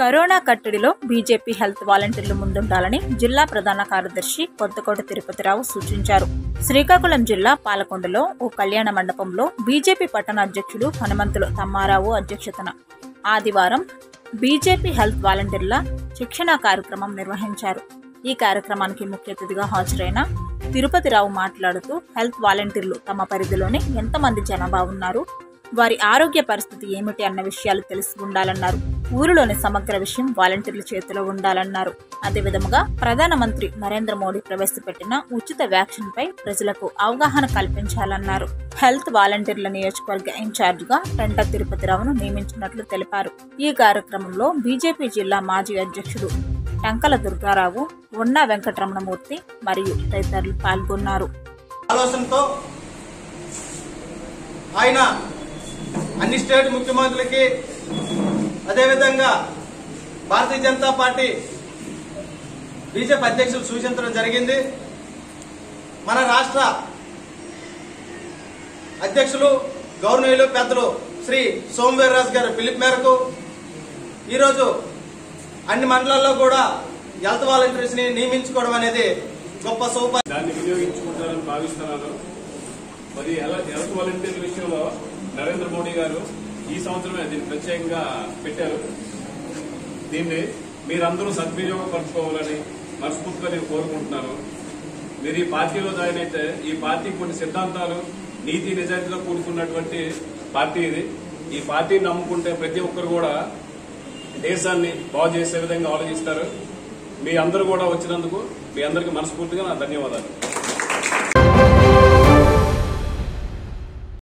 corona కట్టడిలో BJP health వాలంటీర్లు ముందుండాలని జిల్లా ప్రధాన కార్యదర్శి కొత్తకోట తిరుపతిరావు సూచించారు శ్రీకాకుళం జిల్లా పాలకొండలో ఓ కళ్యాణ మండపంలో బీజేపీ పట్టణ అధ్యక్షుడు హనుమంతులు తమ్మారావు అధ్యక్షతన ఆదివారం బీజేపీ హెల్త్ వాలంటీర్ల శిక్షణ కార్యక్రమం నిర్వహించారు ఈ కార్యక్రమానికి ముఖ్య అతిథిగా హాజరైన తిరుపతిరావు మాట్లాడుతూ హెల్త్ వాలంటీర్లు తమ పరిధిలోనే ఎంతమంది జనాభా ఉన్నారు వారి ఆరోగ్య పరిస్థితి ఏమిటి అన్న విషయాలు తెలిసి ఉండాలన్నారు ఊరిలోని సమగ్ర విషయం వాలంటీర్ల చేతిలో ఉండాలన్నారు అదేవిధంగా ప్రధానమంత్రి నరేంద్ర మోడీ ప్రవేశపెట్టిన ఉచిత వ్యాక్సిన్ పై ప్రజలకు అవగాహన కల్పించాలన్నారు హెల్త్ వాలంటీర్ల నియోజకవర్గ ఇన్ఛార్జిగా పెంట తిరుపతిరావును నియమించినట్లు తెలిపారు ఈ కార్యక్రమంలో బీజేపీ జిల్లా మాజీ అధ్యక్షుడు టంకల దుర్గారావు ఉన్న వెంకటరమణమూర్తి మరియు తదితరులు పాల్గొన్నారు ఆలోచనతో ఆయన అన్ని స్టేట్ ముఖ్యమంత్రులకి అదేవిధంగా భారతీయ జనతా పార్టీ బీజేపీ అధ్యక్షులు సూచించడం జరిగింది మన రాష్ట్ర అధ్యక్షులు గౌరవనీయులు పెద్దలు శ్రీ సోమవీర్రాజు గారి పిలుపు మేరకు ఈరోజు అన్ని మండలాల్లో కూడా హెల్త్ వాలంటీర్స్ ని నియమించుకోవడం అనేది గొప్ప సౌప దాన్ని వినియోగించుకుంటారని భావిస్తున్నాను మరి ఎలా హెల్త్ వాలంటీర్ల విషయంలో నరేంద్ర మోడీ గారు ఈ సంవత్సరమే దీన్ని ప్రత్యేకంగా పెట్టారు దీన్ని మీరందరూ సద్వినియోగపరచుకోవాలని మనస్ఫూర్తిగా నేను కోరుకుంటున్నాను మీరు ఈ పార్టీలో జాయిన్ అయితే ఈ పార్టీ కొన్ని సిద్ధాంతాలు నీతి నిజాయితీతో కూడుకున్నటువంటి పార్టీ ఇది ఈ పార్టీని నమ్ముకుంటే ప్రతి ఒక్కరు కూడా దేశాన్ని బాగు చేసే విధంగా ఆలోచిస్తారు మీ అందరూ కూడా వచ్చినందుకు మీ అందరికీ మనస్ఫూర్తిగా నా ధన్యవాదాలు